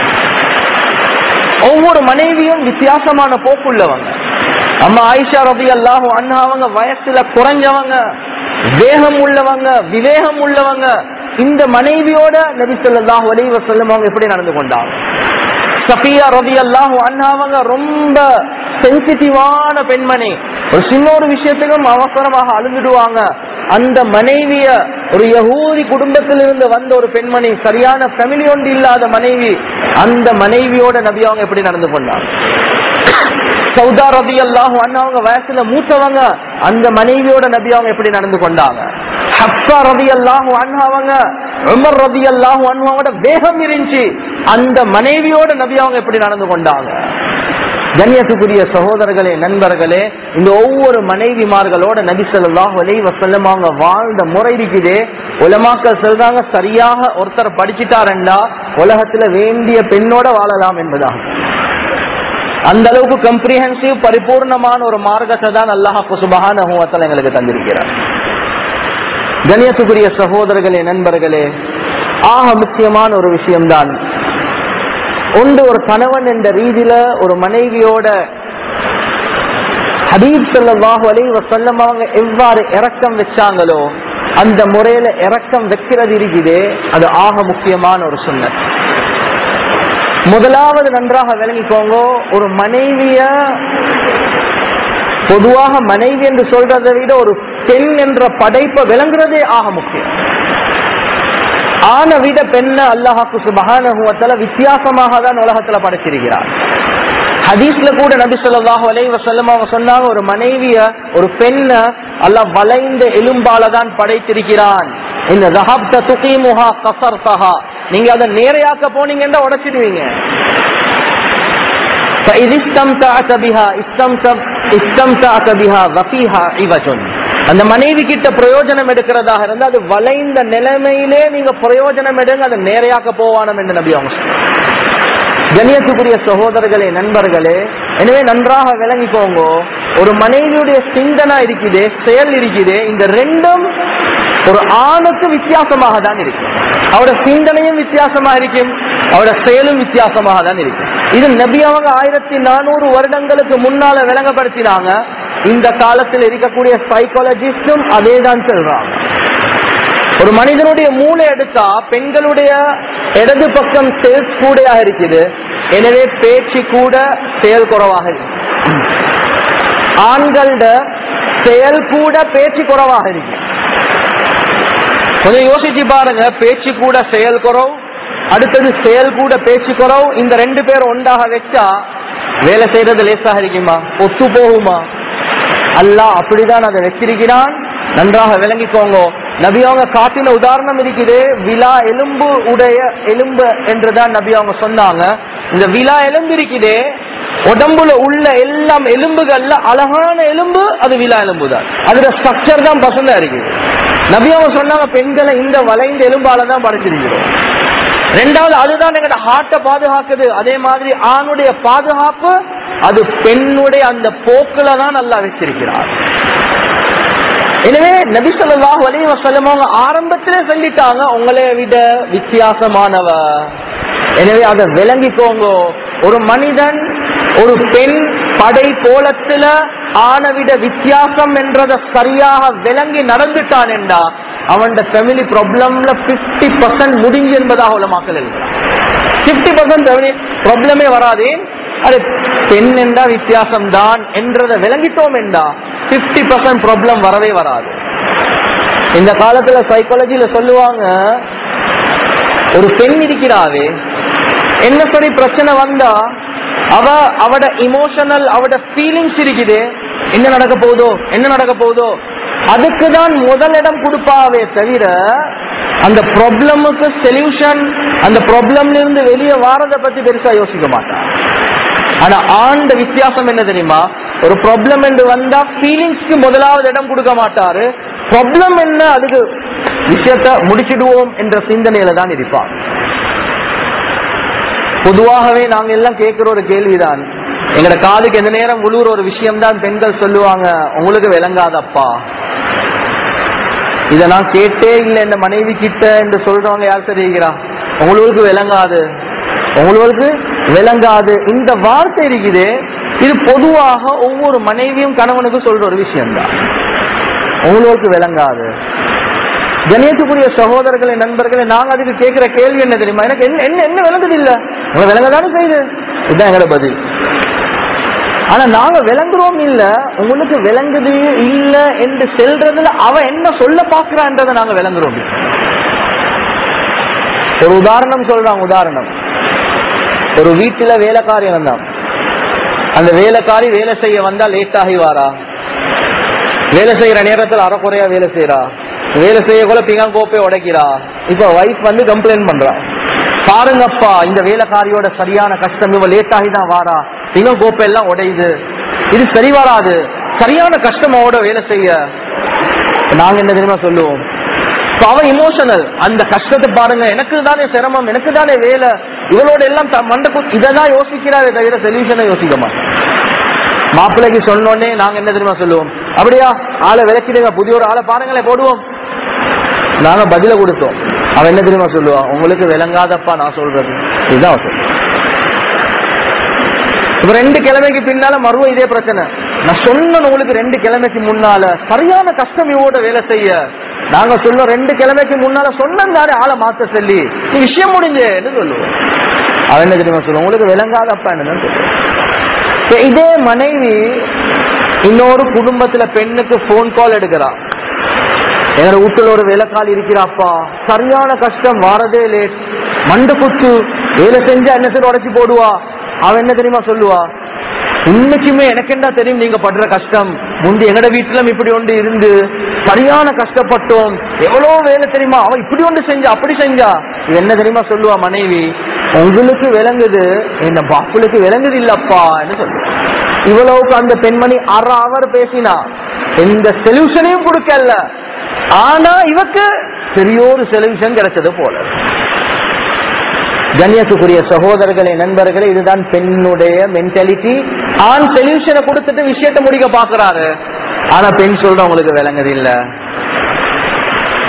ஒவ்வொரு மனைவியும் வித்தியாசமான போக்குள்ளவங்க அம்மா ஆயிஷா ரபி அல்லாஹு அண்ணா அவங்க வயசுல குறைஞ்சவங்க வேகம் உள்ளவங்க விவேகம் உள்ளவங்க இந்த மனைவியோட நபி ஸல்லல்லாஹு அலைஹி வஸல்லம் அவங்க எப்படி நடந்து கொண்டாங்க சஃபியா ரபி அல்லாஹு அண்ணா அவங்க ரொம்ப சென்சிட்டிவான பெண்மணி ஒரு சின்ன ஒரு விஷயத்துக்கும் அவசரமாக அழுந்துடுவாங்க அந்த மனைவிய ஒரு யகூதி குடும்பத்திலிருந்து வந்த ஒரு பெண்மணி சரியான ஃபேமிலி ஒன்று இல்லாத மனைவி அந்த மனைவியோட நபி அவங்க எப்படி நடந்து கொண்டாங்க சௌதா ரபி அல்லாஹு அவங்க வயசுல மூத்தவங்க அந்த மனைவியோட நபி அவங்க எப்படி நடந்து கொண்டாங்க ஹப்சா ரபி அல்லாஹு அவங்க உமர் ரபி அல்லாஹு அவங்களோட வேகம் இருந்துச்சு அந்த மனைவியோட நபி அவங்க எப்படி நடந்து கொண்டாங்க கண்ணியத்துக்குரிய சகோதரர்களே நண்பர்களே இந்த ஒவ்வொரு மனைவிமார்களோட நபி ஸல்லல்லாஹு அலைஹி வஸல்லம் அவங்க வாழ்ந்த முறை இருக்குதே உலமாக்கள் சொல்றாங்க சரியாக ஒருத்தர் படிச்சிட்டாருண்டா உலகத்துல வேண்டிய பெண்ணோட வாழலாம் என்பதாகும் அந்த அளவுக்கு கம்ப்ரிஹென்சிவ் பரிபூர்ணமான ஒரு மார்க்கத்தை தான் அல்லாஹ் சுபஹானஹு வ தஆலா எங்களுக்கு தந்திருக்கிறார் கண்ணியத்துக்குரிய சகோதரர்களே நண்பர்களே ஆக முக்கியமான ஒரு விஷயம்தான் ஒன்று ஒரு கணவன் என்ற ரீதியில ஒரு மனைவியோட ஹபீப் ஸல்லல்லாஹு அலைஹி வஸல்லம் அவங்க எவ்வாறு இரக்கம் வச்சாங்களோ அந்த முறையில இரக்கம் வைக்கிறது இருக்குதே அது ஆக முக்கியமான ஒரு சுன்னத் முதலாவது நன்றாக விளங்கிக்கோங்க ஒரு மனைவிய பொதுவாக மனைவி என்று சொல்றதை விட ஒரு பெண் என்ற படைப்பை விளங்குறதே ஆக முக்கியம் ஆன விட பெண்ண அல்லாஹாக்கு சுபகான வித்தியாசமாக தான் உலகத்துல படைச்சிருக்கிறார் ஹதீஸ்ல கூட நபி சொல்லாஹு அலை வசல்லம் அவங்க சொன்னாங்க ஒரு மனைவிய ஒரு பெண்ண அல்லாஹ் வளைந்த எலும்பால தான் படைத்திருக்கிறான் இந்த ரஹப்த துகிமுஹா கசர்தஹா நீங்க அதை நேரையாக்க போனீங்கன்னா உடைச்சிடுவீங்க فإذ استمتعت بها استمتع- استمتعت بها وفيها عوج. அந்த மனைவி கிட்ட பிரயோஜனம் எடுக்கிறதாக இருந்தா அது வளைந்த நிலைமையிலே நீங்க பிரயோஜனம் எடுங்க அதை நேரையாக்க போவானம் என்று நபி அவங்க சொன்னாங்க. கண்ணியத்துக்குரிய சகோதரர்களே நண்பர்களே எனவே நன்றாக விளங்கிக்கோங்க ஒரு மனைவியுடைய சிந்தனை இருக்குதே செயல் இருக்குதே இந்த ரெண்டும் ஒரு ஆணுக்கு வித்தியாசமாக தான் இருக்கும் அவரோட சிந்தனையும் வித்தியாசமாக இருக்கும் அவரோட செயலும் வித்தியாசமாக தான் இருக்கும் இது நபி அவங்க ஆயிரத்தி நானூறு வருடங்களுக்கு முன்னால விளங்கப்படுத்தினாங்க இந்த காலத்தில் இருக்கக்கூடிய சைக்காலஜிஸ்டும் அதே தான் சொல்றாங்க ஒரு மனிதனுடைய மூளை எடுத்தா பெண்களுடைய இடது பக்கம் சேல்ஸ் கூடையாக இருக்குது எனவே பேச்சு கூட செயல் குறைவாக இருக்கு ஆண்களோட செயல் கூட பேச்சு குறைவாக இருக்கு கொஞ்சம் யோசிச்சு பாருங்க பேச்சு கூட செயல் குறவு அடுத்தது செயல் கூட பேச்சு குறவு இந்த ரெண்டு பேரும் ஒன்றாக வச்சா வேலை செய்யறது லேசாக இருக்குமா ஒத்து போகுமா அல்லாஹ் அப்படிதான் அதை வச்சிருக்கிறான் நன்றாக விளங்கிக்கோங்க நபி அவங்க காட்டின உதாரணம் இருக்குது விழா எலும்பு உடைய எலும்பு என்றுதான் நபி அவங்க சொன்னாங்க இந்த விழா எலும்பு இருக்குதே உடம்புல உள்ள எல்லாம் எலும்புகள்ல அழகான எலும்பு அது விழா எலும்பு தான் அதுல ஸ்ட்ரக்சர் தான் பசந்தா இருக்குது நபி அவங்க சொன்னாங்க பெண்களை இந்த வளைந்த எலும்பால தான் படைச்சிருக்கிறோம் ரெண்டாவது அதுதான் எங்கட ஹார்ட்டை பாதுகாக்குது அதே மாதிரி ஆணுடைய பாதுகாப்பு அது பெண்ணுடைய அந்த போக்குல தான் நல்லா வச்சிருக்கிறார் எனவே நபி ஸல்லல்லாஹு அலைஹி வஸல்லம் அவங்க ஆரம்பத்திலே சொல்லிட்டாங்க உங்களை விட வித்தியாசமானவ எனவே அதை விளங்கிக்கோங்க ஒரு மனிதன் ஒரு பெண் படை கோலத்துல ஆணை விட வித்தியாசம் என்றதை சரியாக விளங்கி நடந்துட்டான் என்றா அவன் ஃபேமிலி ப்ராப்ளம்ல பிப்டி பர்சன்ட் முடிஞ்சு என்பதாக உள்ள மக்கள் இருக்கிறான் பிப்டி பர்சன்ட் ப்ராப்ளமே வராது அது பெண் என்றா வித்தியாசம் தான் என்றதை விளங்கிட்டோம் என்றா பிப்டி பர்சன்ட் ப்ராப்ளம் வரவே வராது இந்த காலத்துல சைக்காலஜில சொல்லுவாங்க ஒரு பெண் இருக்கிறாவே என்ன சரி பிரச்சனை வந்தா அவ அவட இமோஷனல் அவட ஃபீலிங்ஸ் இருக்குது என்ன நடக்க போகுதோ என்ன நடக்க போகுதோ அதுக்கு தான் முதல் இடம் கொடுப்பாவே தவிர அந்த ப்ராப்ளமுக்கு சொல்யூஷன் அந்த ப்ராப்ளம்ல இருந்து வெளியே வாரத பத்தி பெருசா யோசிக்க மாட்டான் ஆனா ஆண்ட வித்தியாசம் என்ன தெரியுமா ஒரு ப்ராப்ளம் என்று வந்தா ஃபீலிங்ஸ்க்கு முதலாவது இடம் கொடுக்க மாட்டாரு ப்ராப்ளம் என்ன அதுக்கு விஷயத்த முடிச்சிடுவோம் என்ற சிந்தனையில தான் இருப்பான் பொதுவாகவே நாங்க எல்லாம் கேட்கிற ஒரு கேள்விதான் எங்கட காதுக்கு எந்த நேரம் உழுவுற ஒரு விஷயம் தான் பெண்கள் சொல்லுவாங்க உங்களுக்கு விளங்காதப்பா இத நான் கேட்டே இல்லை இந்த மனைவி கிட்ட என்று சொல்றவங்க யார் தெரியுகிறா உங்களுக்கு விளங்காது உங்களுக்கு விளங்காது இந்த வார்த்தை இருக்குது இது பொதுவாக ஒவ்வொரு மனைவியும் கணவனுக்கு சொல்ற ஒரு விஷயம் தான் உங்களுக்கு விளங்காது கணேசக்குரிய சகோதரர்களே நண்பர்களே நாங்க அதுக்கு கேட்கிற கேள்வி என்ன தெரியுமா எனக்கு என்ன என்ன என்ன விளங்குது இல்ல உங்களை விளங்கதானே செய்யுது இதுதான் எங்களோட பதில் ஆனா நாங்க விளங்குறோம் இல்ல உங்களுக்கு விளங்குது இல்ல என்று செல்றதுல அவ என்ன சொல்ல பாக்குறான்றதை நாங்க விளங்குறோம் ஒரு உதாரணம் சொல்றாங்க உதாரணம் ஒரு வீட்டுல வேலைக்காரி வந்தான் அந்த வேலைக்காரி வேலை செய்ய வந்தா லேட் ஆகி வாரா வேலை செய்யற நேரத்துல அறக்குறையா வேலை செய்யறா வேலை செய்ய கூட பிங்காங் கோப்பை உடைக்கிறா இப்ப வைஃப் வந்து கம்ப்ளைண்ட் பண்றா பாருங்கப்பா இந்த வேலைக்காரியோட சரியான கஷ்டம் இவ லேட் ஆகி தான் வாரா பிங்காங் கோப்பை எல்லாம் உடையுது இது சரி வராது சரியான கஷ்டம் அவட வேலை செய்ய நாங்க என்ன தெரியுமா சொல்லுவோம் இப்ப அவன் இமோஷனல் அந்த கஷ்டத்தை பாருங்க எனக்கு தானே சிரமம் எனக்கு தானே வேலை இவளோட எல்லாம் த- மண்டக்கு இதான் யோசிக்கிறாரே தவிர சொல்யூஷனை யோசிக்க மாட்டோம் மாப்பிள்ளைக்கு சொன்னோடனே நாங்க என்ன தெரியுமா சொல்லுவோம் அப்படியா ஆளை விளக்கிடுங்க புதிய ஒரு ஆளை பாருங்களேன் போடுவோம் நாங்க பதில கொடுத்தோம் அவன் என்ன தெரியுமா சொல்லுவான் உங்களுக்கு விளங்காதப்பா நான் சொல்றது இதுதான் அவன் சொல்லுவான். இப்ப ரெண்டு கிழமைக்கு பின்னால மறுவ இதே பிரச்சனை நான் சொன்ன உங்களுக்கு ரெண்டு கிழமைக்கு முன்னால சரியான கஷ்டம் இவோட வேலை செய்ய நாங்க சொல்லுவோம் ரெண்டு கிழமைக்கு முன்னால சொன்னோம் தானே ஆளை மாத்த சொல்லி நீ விஷயம் முடிஞ்சேன்னு சொல்லுவோம் அவன் என்ன தெரியுமா சொல்லுவான் உங்களுக்கு விளங்காதப்பா என்னன்னு சொல்லுவான் இப்ப இதே மனைவி இன்னொரு குடும்பத்துல பெண்ணுக்கு போன் கால் எடுக்கிறா எங்க வீட்டுல ஒரு வேலைக்கால் இருக்கிறாப்பா சரியான கஷ்டம் வாரதே லேட் மண்டை குத்து வேலை செஞ்சா என்ன சரி உடைச்சு போடுவா அவன் என்ன தெரியுமா சொல்லுவா உண்மைக்குமே எனக்கு என்ன தெரியும் நீங்க படுற கஷ்டம் முந்தி எங்கட வீட்டுல இப்படி ஒன்று இருந்து சரியான கஷ்டப்பட்டோம் எவ்வளவு வேலை தெரியுமா அவன் இப்படி ஒன்று செஞ்சா அப்படி செஞ்சா இது என்ன தெரியுமா சொல்லுவா மனைவி உங்களுக்கு விளங்குது என்ன பாப்புளுக்கு விளங்குது இல்லப்பா சொல்லுவா இவ்வளவுக்கு அந்த பெண்மணி அரை அவர் பேசினா எந்த சொல்யூஷனையும் கொடுக்கல ஆனா இவக்கு பெரியோரு சொல்யூஷன் கிடைச்சது போல கண்ணியத்துக்குரிய சகோதரர்களே நண்பர்களே இதுதான் பெண்ணுடைய மென்டாலிட்டி ஆண் சொல்யூஷனை கொடுத்துட்டு விஷயத்தை முடிக்க பாக்குறாரு ஆனா பெண் சொல்ற உங்களுக்கு விளங்குது இல்ல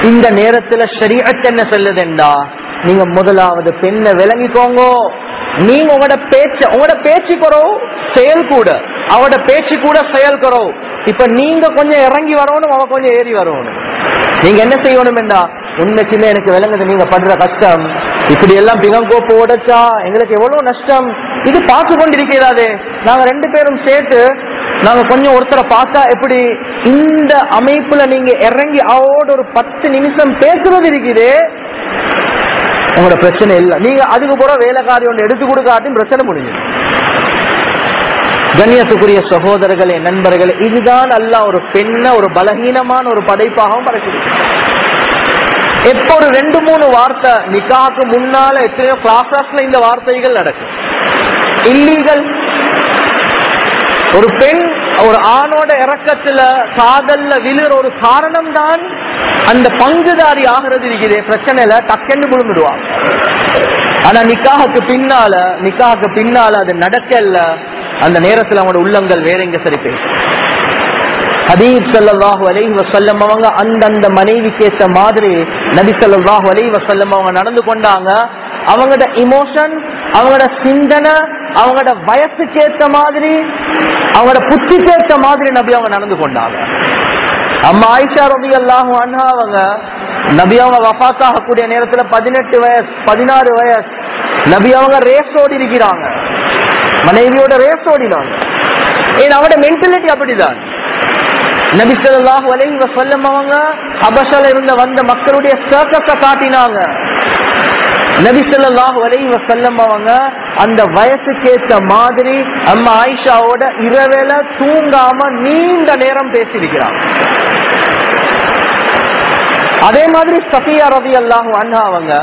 இந்த நேரத்துல ஷரியத் என்ன சொல்லுதுண்டா நீங்க முதலாவது பெண்ணை விளங்கிக்கோங்க நீங்க உங்களோட பேச்ச உங்களோட பேச்சு குறவு செயல் கூட அவட பேச்சு கூட செயல் குறவு இப்ப நீங்க கொஞ்சம் இறங்கி வரணும் அவ கொஞ்சம் ஏறி வரணும் நீங்க என்ன செய்யணும் என்றா உண்மைக்குமே எனக்கு விளங்குது நீங்க படுற கஷ்டம் இப்படி எல்லாம் பிகங்கோப்பு உடைச்சா எங்களுக்கு எவ்வளவு நஷ்டம் இது பார்த்து கொண்டிருக்கிறாதே நாங்க ரெண்டு பேரும் சேர்த்து நாங்க கொஞ்சம் ஒருத்தரை பார்த்தா எப்படி இந்த அமைப்புல நீங்க இறங்கி அவரோட ஒரு பத்து நிமிஷம் பேசுறது இருக்குது உங்களோட பிரச்சனை இல்ல நீங்க அதுக்கு கூட வேலைக்காரி ஒன்று எடுத்து கொடுக்காட்டியும் பிரச்சனை முடிஞ்சு கண்ணியத்துக்குரிய சகோதரர்களே நண்பர்களே இதுதான் அல்ல ஒரு பெண்ண ஒரு பலகீனமான ஒரு படைப்பாகவும் படைச்சிருக்கு எப்ப ஒரு ரெண்டு மூணு வார்த்தை நிக்காக்கு முன்னால எத்தனையோ கிளாஸஸ்ல இந்த வார்த்தைகள் நடக்கும் இல்லீகல் ஒரு பெண் ஒரு ஆணோட இறக்கத்துல காதல்ல விழுற ஒரு காரணம் தான் அந்த பங்குதாரி ஆகிறது இருக்குது பிரச்சனையில டக்கென்று விழுந்துடுவாங்க ஆனா நிக்காஹுக்கு பின்னால நிக்காஹுக்கு பின்னால அது நடக்கல அந்த நேரத்துல அவங்களோட உள்ளங்கள் வேற எங்க சரி பேசும் ஹபீப் ஸல்லல்லாஹு அலைஹி வஸல்லம் அவங்க அந்தந்த மனைவிக்கு ஏத்த மாதிரி நபி ஸல்லல்லாஹு அலைஹி வஸல்லம் அவங்க நடந்து கொண்டாங்க அவங்களோட இமோஷன் அவங்களோட சிந்தனை அவங்களோட வயசுக்கு ஏத்த மாதிரி அவங்களோட புத்திக்கு ஏத்த மாதிரி நபி அவங்க நடந்து கொண்டாங்க அம்மா ஆயிஷா ரபி அல்லாஹு அன்ஹா அவங்க நபி அவங்க வஃபாத் ஆகக்கூடிய நேரத்துல பதினெட்டு வயசு பதினாறு வயசு நபி அவங்க ரேஸ் ஓடி இருக்கிறாங்க மனைவியோட ரேஸ் ஓடினாங்க ஏன் அவட மென்டாலிட்டி அப்படிதான் நபி ஸல்லல்லாஹு அலைஹி வஸல்லம் அவங்க ஹபஷல இருந்த வந்த மக்களுடைய சர்க்கஸ காட்டினாங்க நபி ஸல்லல்லாஹு அலைஹி வஸல்லம் அவங்க அந்த வயசுக்கேத்த மாதிரி அம்மா ஆயிஷாவோட இரவேல தூங்காம நீண்ட நேரம் பேசியிருக்கிறாங்க அதே மாதிரி சஃபியா ரதி அல்லாஹு அண்ணா அவங்க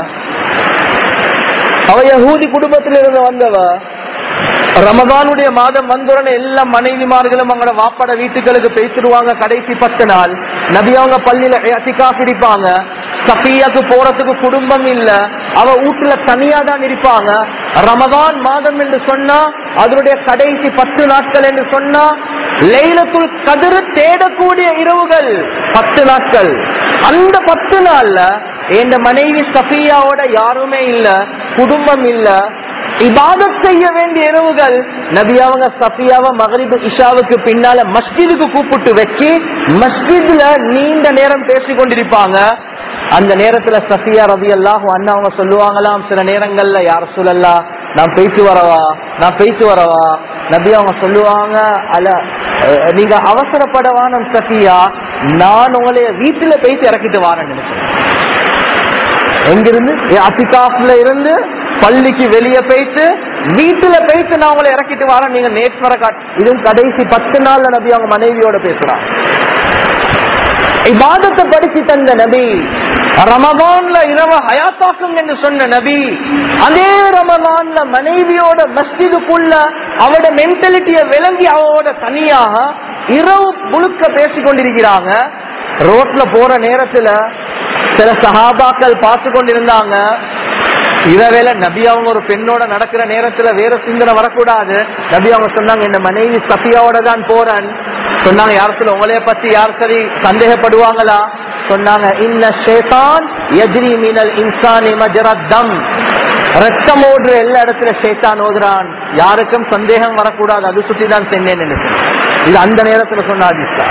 அவ யஹூதி குடும்பத்திலிருந்து வந்தவ ரமதானுடைய மாதம் வந்தவுடனே எல்லா மனைவிமார்களும் அவங்களோட வாப்பட வீட்டுகளுக்கு பேசிடுவாங்க கடைசி பத்து நாள் நபி அவங்க பள்ளியில அத்திகாஃப் இருப்பாங்க சஃபியாக்கு போறதுக்கு குடும்பம் இல்ல அவ வீட்டுல தனியா தான் இருப்பாங்க ரமதான் மாதம் என்று சொன்னா அதனுடைய கடைசி பத்து நாட்கள் என்று சொன்னா லைலத்துல் கதிர் தேடக்கூடிய இரவுகள் பத்து நாட்கள் அந்த பத்து நாள்ல என் மனைவி சஃபியாவோட யாருமே இல்ல குடும்பம் இல்ல இபாதத் செய்ய வேண்டிய இரவுகள் நபி அவங்க சஃபியாவை மகரிபு இஷாவுக்கு பின்னால மஸ்ஜிதுக்கு கூப்பிட்டு வச்சு மஸ்ஜித்ல நீண்ட நேரம் பேசி கொண்டிருப்பாங்க அந்த நேரத்துல சஃபியா ரபி அல்லாஹ் அண்ணா அவங்க சொல்லுவாங்களாம் சில நேரங்கள்ல யார் சொல்லலா நான் பேசி வரவா நான் பேசி வரவா நபி அவங்க சொல்லுவாங்க அல்ல அஹ், நீங்க அவசரப்படவானம் சஃபியா நான் உங்களைய வீட்டுல பேசி இறக்கிட்டு வாரேன்னு நினைச்சேன் எங்கிருந்து அசிகாப்ல இருந்து பள்ளிக்கு வெளியே போயிட்டு வீட்டுல போயிட்டு நான் உங்களை இறக்கிட்டு வரேன் நீங்க நேற்று வர காட் இதுவும் கடைசி பத்து நாள்ல நபி அவங்க மனைவியோட பேசுறான் இபாதத்தை படிச்சு தந்த நபி ரமதான்ல இரவு ஹயாத்தாக்கும் என்று சொன்ன நபி அதே ரமதான்ல மனைவியோட மஸ்ஜிதுக்குள்ள அவட மென்டாலிட்டிய விளங்கி அவவோட தனியாக இரவு முழுக்க பேசிக் கொண்டிருக்கிறாங்க ரோட்ல போற நேரத்துல சில சஹாபாக்கள் பார்த்து கொண்டிருந்தாங்க இரவேல நபி அவங்க ஒரு பெண்ணோட நடக்கிற நேரத்துல வேற சிந்தனை வரக்கூடாது நபி அவங்க சொன்னாங்க இந்த மனைவி சஃபியாவோட தான் போறேன் சொன்னாங்க யார் சொல்ல உங்களைய பத்தி யார் சரி சந்தேகப்படுவாங்களா சொன்னாங்க இன்ன ஷேதான் எஜ்ரி மீனல் இன்சானி மஜரத்தம் ரத்தம் ஓடுற எல்லா இடத்துல ஷேத்தான் ஓதுறான் யாருக்கும் சந்தேகம் வரக்கூடாது அது சுத்தி தான் சென்னேன்னு நினைச்சேன். இது அந்த நேரத்துல சொன்ன ஆதிஸ்தா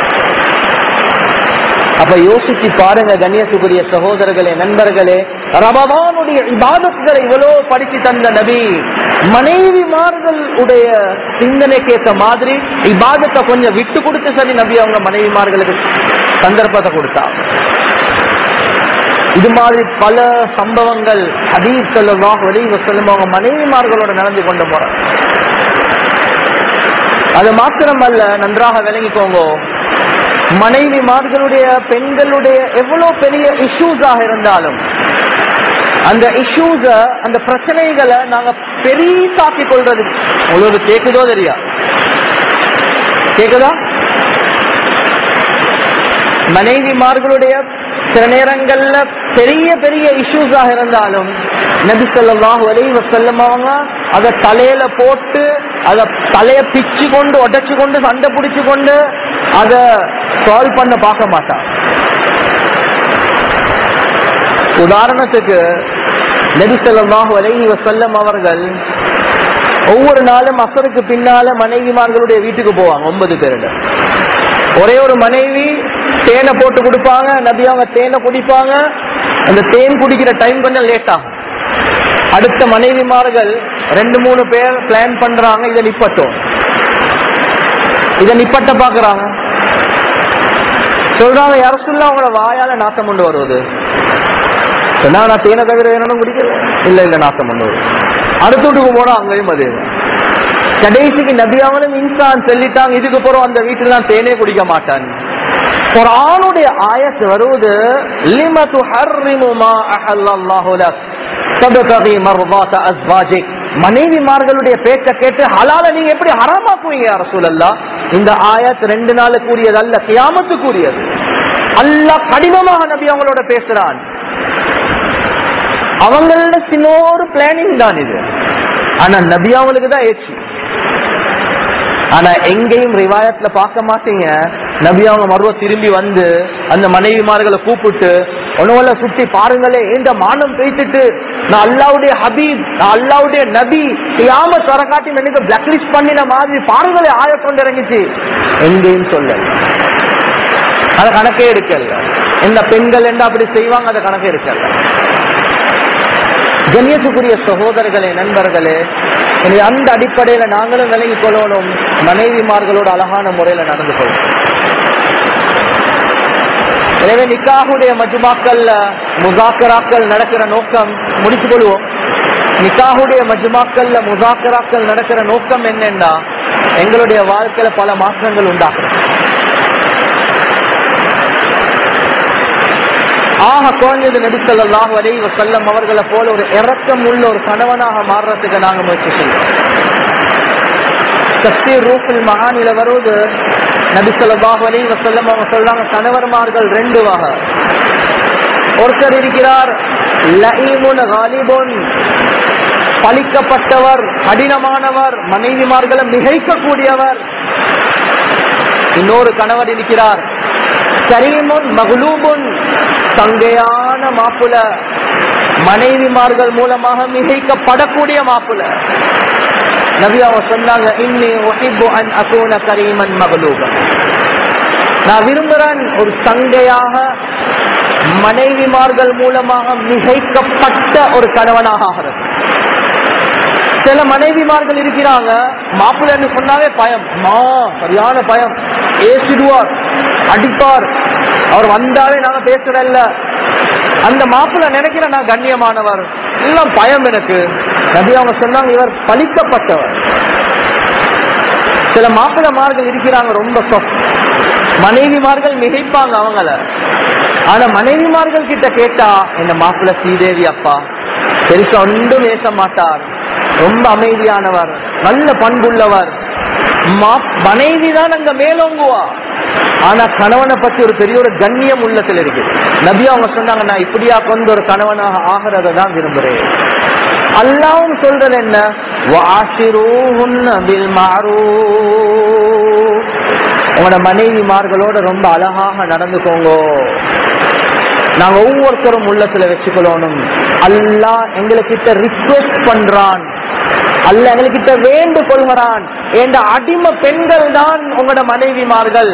அப்ப யோசிச்சு பாருங்க கண்ணியத்துக்குரிய சகோதரர்களே நண்பர்களே ரமதானுடைய இபாதத்துகளை இவ்வளோ படிச்சு தந்த நபி மனைவிமார்கள் உடைய சிந்தனைக்கேற்ற மாதிரி இபாதத்தை கொஞ்சம் விட்டு கொடுத்து சரி நபி அவங்க மனைவிமார்களுக்கு சந்தர்ப்பத்தை கொடுத்தாங்க இது மாதிரி பல சம்பவங்கள் ஹதீஸ் செல்லவாக வெளியே செல்லும் அவங்க மனைவிமார்களோட நடந்து கொண்டு போறாங்க அது மாத்திரமல்ல நன்றாக விளங்கிக்கோங்க மனைவிமார்களுடைய பெண்களுடைய எவ்வளவு பெரிய இஷ்யூஸாக இருந்தாலும் அந்த இஷ்யூஸ அந்த பிரச்சனைகளை நாங்க பெரிசாக்கி கொள்றது உங்களுக்கு கேக்குதோ தெரியா கேக்குதா மனைவிமார்களுடைய சில நேரங்கள்ல பெரிய பெரிய இஷ்யூஸாக இருந்தாலும் நபி ஸல்லல்லாஹு அலைஹி வஸல்லம் அவங்க அத தலையில போட்டு அத தலைய பிச்சு கொண்டு உடைச்சு கொண்டு சண்டை பிடிச்சு கொண்டு அத சால்வ் பண்ண பார்க்க மாட்டான் உதாரணத்துக்கு நபி ஸல்லல்லாஹு அலைஹி வஸல்லம் அவர்கள் ஒவ்வொரு நாளும் அசருக்கு பின்னால மனைவிமார்களுடைய வீட்டுக்கு போவாங்க ஒன்பது பேருட ஒரே ஒரு மனைவி தேனை போட்டு கொடுப்பாங்க நபி அவங்க தேனை குடிப்பாங்க அந்த தேன் குடிக்கிற டைம் கொஞ்சம் லேட் ஆகும் அடுத்த மனைவிமார்கள் ரெண்டு மூணு பேர் பிளான் பண்றாங்க இதை நிப்பட்டும் இதை நிப்பட்ட பாக்குறாங்க சொல்றாங்க யார சொல்ல அவங்களோட வாயால நாட்டம் கொண்டு வருவது சொன்னா நான் தேனை தவிர வேணும் குடிக்கல இல்ல இல்ல நாட்டம் கொண்டு வருது அடுத்த வீட்டுக்கு போனா அங்கேயும் அதே கடைசிக்கு நபியாவனும் இன்சான் சொல்லிட்டாங்க இதுக்கு போறோம் அந்த வீட்டுல நான் தேனே குடிக்க மாட்டான் ஒரு ஆணுடைய ஆயத்து வருவது லிம துஹர்ரிமு மா அஹல்லல்லாஹு லக் தப்தகி மர்தாத அஸ்வாஜிக் மனைவிமார்களுடைய பேச்ச கேட்டு ஹலால நீங்க எப்படி ஹராமாக்குவீங்க யார சூழல்லா இந்த ஆயத் ரெண்டு நாளுக்குரியது அல்ல கியாமத்துக்குரியது அல்லாஹ் கடினமாக நபி அவங்களோட பேசுறான் அவங்களோட சின்ன ஒரு பிளானிங் தான் இது ஆனா நபி அவங்களுக்கு தான் ஏச்சு ஆனா எங்கேயும் ரிவாயத்துல பார்க்க மாட்டீங்க நபி அவங்க மறுவ திரும்பி வந்து அந்த மனைவிமார்களை கூப்பிட்டு உணவுல சுட்டி பாருங்களே இந்த மானம் பேசிட்டு நான் அல்லாவுடைய ஹபீப் நான் அல்லாவுடைய நபி கியாம சொரக்காட்டி எனக்கு பிளாக் லிஸ்ட் பண்ணின மாதிரி பாருங்களே ஆய கொண்டு இறங்கிச்சு எங்கேயும் சொல்ல அது கணக்கே எடுக்கல இந்த பெண்கள் என்ன அப்படி செய்வாங்க அதை கணக்கே எடுக்கல கண்ணியத்துக்குரிய சகோதரர்களே நண்பர்களே எனவே அந்த அடிப்படையில நாங்களும் விலகிக் கொள்ளணும் மனைவிமார்களோட அழகான முறையில நடந்து கொள்ளணும் எனவே நிக்காகுடைய மஜ்மாக்கள்ல முசாக்கராக்கள் நடக்கிற நோக்கம் முடித்துக் கொள்வோம் நிக்காகுடைய மஜ்மாக்கள்ல முசாக்கராக்கள் நடக்கிற நோக்கம் என்னன்னா எங்களுடைய வாழ்க்கையில பல மாற்றங்கள் உண்டாகும் ஆக குழந்தை நடித்தல்லாஹ் வரை வசல்லம் அவர்களை போல ஒரு இறக்கம் உள்ள ஒரு கணவனாக மாறுறதுக்கு நாங்க முயற்சி செய்வோம் தஸ்தீர் ரூஃபில் மகானில வருவது நபி ஸல்லல்லாஹு அலைஹி வஸல்லம் அவங்க சொல்றாங்க கணவர்மார்கள் ரெண்டு வகை ஒருத்தர் இருக்கிறார் லஈமுன் காலிபுன் பழிக்கப்பட்டவர் கடினமானவர் மனைவிமார்களை மிகைக்கக்கூடியவர் இன்னொரு கணவர் இருக்கிறார் கரீமுன் மகளூபுன் தங்கையான மாப்புல மனைவிமார்கள் மூலமாக மிகைக்கப்படக்கூடிய மாப்புல நபி அவங்க சொன்னாங்க இன்னி ஒஹிபு அன் அகூன கரீமன் மகளூபன் நான் விரும்புறேன் ஒரு தங்கையாக மனைவிமார்கள் மூலமாக மிகைக்கப்பட்ட ஒரு கணவனாக ஆகிறது சில மனைவிமார்கள் இருக்கிறாங்க மாப்பிள்ளை சொன்னாவே பயம் மா சரியான பயம் ஏசிடுவார் அடிப்பார் அவர் வந்தாவே நாங்க பேசுறல்ல அந்த மாப்பிள்ளை நினைக்கிற நான் கண்ணியமானவர் எல்லாம் பயம் எனக்கு நபி அவங்க சொன்னாங்க இவர் பழிக்கப்பட்டவர் சில மாப்பிள்ளமார்கள் இருக்கிறாங்க ரொம்ப சொப் மனைவிமார்கள் மிகைப்பாங்க அவங்கள ஆனா மனைவிமார்கள் கிட்ட கேட்டா இந்த மாப்பிள்ளை ஸ்ரீதேவி அப்பா பெருசா ஒன்றும் பேச மாட்டார் ரொம்ப அமைதியானவர் நல்ல பண்புள்ளவர் மனைவி தான் அங்க மேலோங்குவா ஆனா கணவனை பத்தி ஒரு பெரிய ஒரு கண்ணியம் உள்ளத்தில் இருக்கு நபி அவங்க சொன்னாங்க நான் இப்படியா கொண்டு ஒரு கணவனாக ஆகிறத தான் விரும்புறேன் அல்லாவும் சொல்றது என்ன உங்களோட மனைவிமார்களோட ரொம்ப அழகாக நடந்துக்கோங்க நாங்க ஒவ்வொருத்தரும் உள்ளத்துல வச்சுக்கொள்ளணும் அல்லா எங்களுக்கிட்ட ரிக்வெஸ்ட் பண்றான் அல்ல எங்களுக்கிட்ட வேண்டு கொள்கிறான் என்ற அடிமை பெண்கள் தான் உங்களோட மனைவிமார்கள்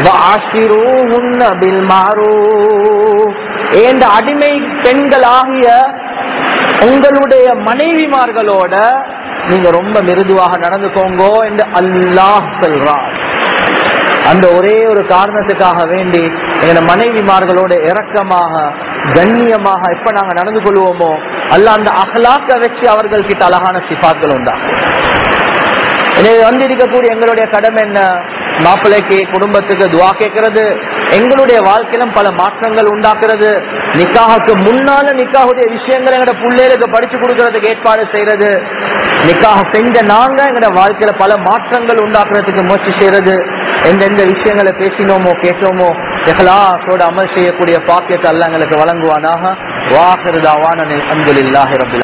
என்ற அடிமை பெண்கள் ஆகிய உங்களுடைய மனைவிமார்களோட நீங்க ரொம்ப மிருதுவாக நடந்துக்கோங்க என்று அல்லாஹ் சொல்றான் அந்த ஒரே ஒரு காரணத்துக்காக வேண்டி எங்க மனைவிமார்களோட இரக்கமாக கண்ணியமாக எப்ப நாங்க நடந்து கொள்வோமோ அல்ல அந்த அகலாக்க வச்சு அவர்கள் கிட்ட அழகான சிபாக்கள் உண்டா எனவே வந்து இருக்கக்கூடிய எங்களுடைய கடமை என்ன மாப்பிள்ளைக்கு குடும்பத்துக்கு துவா கேட்கறது எங்களுடைய வாழ்க்கையிலும் பல மாற்றங்கள் உண்டாக்குறது நிக்காவுக்கு முன்னால நிக்காவுடைய விஷயங்கள் எங்களோட பிள்ளைகளுக்கு படிச்சு கொடுக்கறதுக்கு ஏற்பாடு செய்யறது நிக்காக செஞ்ச நாங்க எங்களோட வாழ்க்கையில பல மாற்றங்கள் உண்டாக்குறதுக்கு முயற்சி செய்யறது எந்தெந்த விஷயங்களை பேசினோமோ கேட்டோமோ எஹ்லாசோட அமல் செய்யக்கூடிய பாக்கியத்தை அல்ல எங்களுக்கு வழங்குவானாக வாஹிருதாவான அன்புலில்லாஹி ரபில்